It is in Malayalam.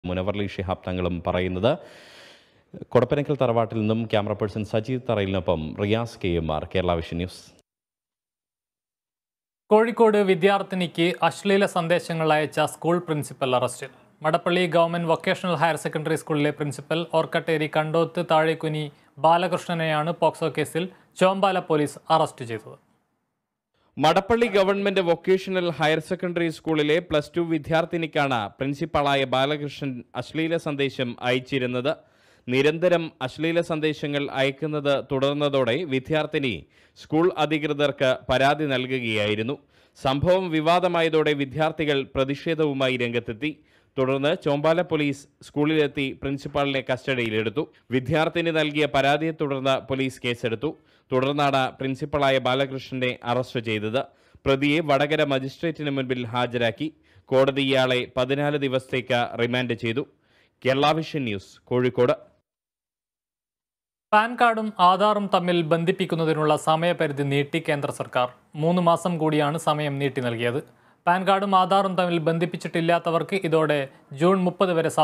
മുനവർലി ഷിഹാബ് തങ്ങളും പറയുന്നത് കൊടപ്പനക്കൽ തറവാട്ടിൽ നിന്നും ക്യാമറ പേഴ്സൺ സജീദ് തറയിലിനൊപ്പം Riyas K M R Kerala vision news Kozhikode വിദ്യാർത്ഥിനിക്ക് അശ്ലീല സന്ദേശങ്ങൾ അയച്ച സ്കൂൾ പ്രിൻസിപ്പൽ അറസ്റ്റിൽ Madappally government vocational higher secondary സ്കൂളിലെ പ്രിൻസിപ്പൽ ഓർക്കട്ടേരി കണ്ടോത്ത് താഴേക്കുനി ബാലകൃഷ്ണനെയാണ് പോക്സോ കേസിൽ ചോമ്പാല പോലീസ് അറസ്റ്റ് ചെയ്തത് Madappally government vocational higher secondary സ്കൂളിലെ പ്ലസ് ടു വിദ്യാർത്ഥിനിക്കാണ് പ്രിൻസിപ്പാളായ ബാലകൃഷ്ണൻ അശ്ലീല സന്ദേശം അയച്ചിരുന്നത് നിരന്തരം അശ്ലീല സന്ദേശങ്ങൾ അയക്കുന്നത് തുടർന്നതോടെ വിദ്യാർത്ഥിനി സ്കൂൾ അധികൃതർക്ക് പരാതി നൽകുകയായിരുന്നു സംഭവം വിവാദമായതോടെ വിദ്യാർത്ഥികൾ പ്രതിഷേധവുമായി രംഗത്തെത്തി തുടർന്ന് ചോമ്പാല പോലീസ് സ്കൂളിലെത്തി പ്രിൻസിപ്പാളിനെ കസ്റ്റഡിയിലെടുത്തു വിദ്യാർത്ഥിനി നൽകിയ പരാതിയെ തുടർന്ന് പോലീസ് കേസെടുത്തു തുടർന്നാണ് പ്രിൻസിപ്പളായ ബാലകൃഷ്ണനെ അറസ്റ്റ് ചെയ്തത് പ്രതിയെ വടകര മജിസ്ട്രേറ്റിന് മുൻപിൽ ഹാജരാക്കി കോടതി ഇയാളെ പതിനാല് ദിവസത്തേക്ക് റിമാൻഡ് ചെയ്തു Kerala vision news Kozhikode PAN കാർഡും ആധാറും തമ്മിൽ ബന്ധിപ്പിക്കുന്നതിനുള്ള സമയപരിധി നീട്ടി കേന്ദ്ര സർക്കാർ മൂന്ന് മാസം കൂടിയാണ് സമയം നീട്ടി നൽകിയത് പാൻ കാർഡും ആധാറും തമ്മിൽ ബന്ധിപ്പിച്ചിട്ടില്ലാത്തവർക്ക് ഇതോടെ ജൂൺ മുപ്പത് വരെ